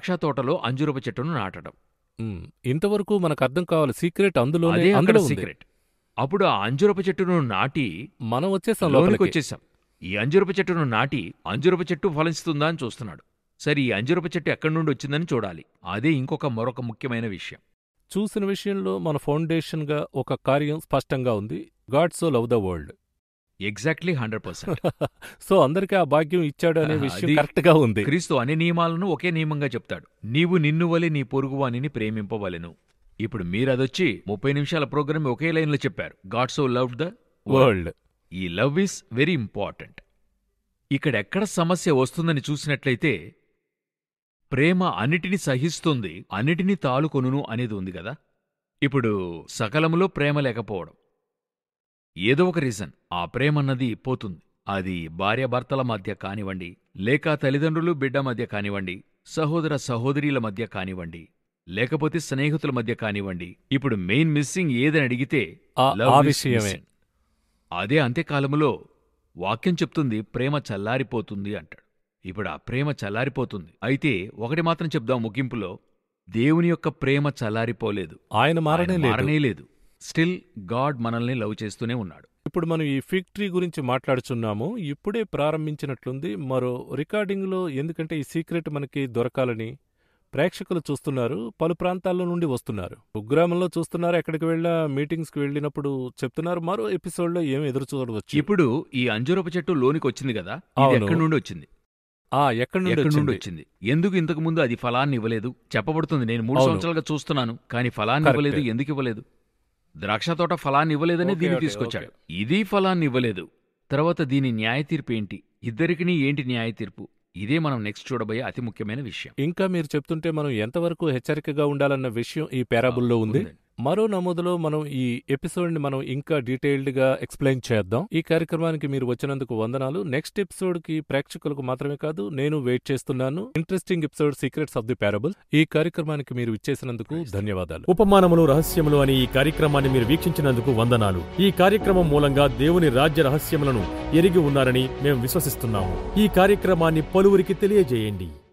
ద్రాక్ష తోటలో అంజురపు చెట్టును నాటడం ఉమ్, ఇంతవరకు మనకు అర్థం కావాలి సీక్రెట్ అందులోనే అదే అక్కడ అందులో ఉంది సీక్రెట్ అప్పుడు ఆ అంజురపు చెట్టును నాటి మనం వచ్చేసాం లోనికి లోపలికి వచ్చేసాం ఈ అంజురపు చెట్టును నాటి అంజురపు చెట్టు ఫలిస్తుందా అని చూస్తున్నాడు సరే ఈ అంజురపు చెట్టు ఎక్కడి నుండి వచ్చిందని చూడాలి అదే ఇంకొక మరొక ముఖ్యమైన విషయం చూసిన విషయంలో మన ఫౌండేషన్ గా ఒక కార్యం స్పష్టంగా ఉంది God so love the world exactly hundred percent so అందరికీ ఆ భాగ్యం ఇచ్చాడు అనే ఆహా, విషయం అది- కరెక్ట్ గా ఉంది క్రీస్తు అన్ని నియమాలను ఒకే నియమంగా చెప్తాడు నీవు నిన్ను వలె నీ పొరుగువానిని ప్రేమింపవలెను ఇప్పుడు మీరు అదొచ్చి ముప్పై నిమిషాల ప్రోగ్రామ్ ఒకే లైన్లో చెప్పారు God so love the world ఈ లవ్ ఈస్ వెరీ ఇంపార్టెంట్ ఇక్కడ ఎక్కడ సమస్య వస్తుందని చూసినట్లయితే ప్రేమ అన్నిటినీ సహిస్తుంది అన్నిటినీ తాలుకొనును అనేది ఉంది కదా ఇప్పుడు సకలములో ప్రేమ లేకపోవడం ఏదో ఒక రీజన్ ఆ ప్రేమన్నది పోతుంది అది భార్యాభర్తల మధ్య కానివ్వండి లేక తల్లిదండ్రులు బిడ్డ మధ్య కానివ్వండి సహోదర సహోదరీల మధ్య కానివ్వండి లేకపోతే స్నేహితుల మధ్య కానివ్వండి ఇప్పుడు మెయిన్ మిస్సింగ్ ఏదని అడిగితే ఆ- love ఆ is విషయమే missing. అదే అంత్యకాలములో వాక్యం చెప్తుంది ప్రేమ చల్లారిపోతుంది అంటాడు ఇప్పుడు ఆ ప్రేమ చల్లారిపోతుంది అయితే ఒకటి మాత్రం చెప్దాం ముగింపులో దేవుని యొక్క ప్రేమ చల్లారిపోలేదు ఆయన మారనే ఆయన లేదు మారనే లేదు స్టిల్ గాడ్ మనల్ని లవ్ చేస్తూనే ఉన్నాడు ఇప్పుడు మనం ఈ ఫిగ్ ట్రీ గురించి మాట్లాడుచున్నాము ఇప్పుడే ప్రారంభించినట్లుంది మరో రికార్డింగ్లో ఎందుకంటే ఈ సీక్రెట్ మనకి దొరకాలని ప్రేక్షకులు చూస్తున్నారు పలు ప్రాంతాల్లో నుండి వస్తున్నారు కుగ్రామంలో చూస్తున్నారు ఎక్కడికి వెళ్ళినా మీటింగ్స్కి వెళ్ళినప్పుడు చెప్తున్నారు మరో ఎపిసోడ్లో ఏం ఎదురు చూడవచ్చు ఇప్పుడు ఈ అంజూరపు చెట్టు లోనికి వచ్చింది కదా ఇది అవును. ఎక్కడి నుండి వచ్చింది ఆ ఎక్కడి నుండి ఎక్కడి నుండి వచ్చింది వచ్చింది ఎందుకు ఇంతకు ముందు అది ఫలాన్ని ఇవ్వలేదు చెప్పబడుతుంది నేను మూడు అవును. సంవత్సరాలుగా చూస్తున్నాను కానీ ఫలాన్ని Correct. ఇవ్వలేదు ఎందుకు ఇవ్వలేదు ద్రాక్ష తోట ఫలాన్ని ఇవ్వలేదని ఓకే, దీన్ని ఓకే, తీసుకొచ్చాడు ఇది ఫలాన్ని ఇవ్వలేదు తర్వాత దీని న్యాయ తీర్పు ఏంటి ఇద్దరికిని ఏంటి న్యాయ తీర్పు ఇదే మనం నెక్స్ట్ చూడబోయే అతి ముఖ్యమైన విషయం ఇంకా మీరు చెప్తుంటే మనం ఎంతవరకు హెచ్చరికగా ఉండాలన్న విషయం ఈ పారాబుల్లో ఉంది ఉందండి. మరో నమోదులో మనం ఈ ఎపిసోడ్ ని మనం ఇంకా డీటెయిల్డ్ గా ఎక్స్ప్లెయిన్ చేద్దాం ఈ కార్యక్రమానికి మీరు వచ్చినందుకు వందనాలు నెక్స్ట్ ఎపిసోడ్ కి ప్రేక్షకులకు మాత్రమే కాదు నేను వెయిట్ చేస్తున్నాను interesting episode secrets of the parable ఈ కార్యక్రమానికి మీరు ఇచ్చేసినందుకు ధన్యవాదాలు ఉపమానములు రహస్యములు అనే ఈ కార్యక్రమాన్ని మీరు వీక్షించినందుకు వందనాలు ఈ కార్యక్రమం మూలంగా దేవుని రాజ్య రహస్యములను ఎరిగి ఉన్నారని మేము విశ్వసిస్తున్నాము ఈ కార్యక్రమాన్ని పలువురికి తెలియజేయండి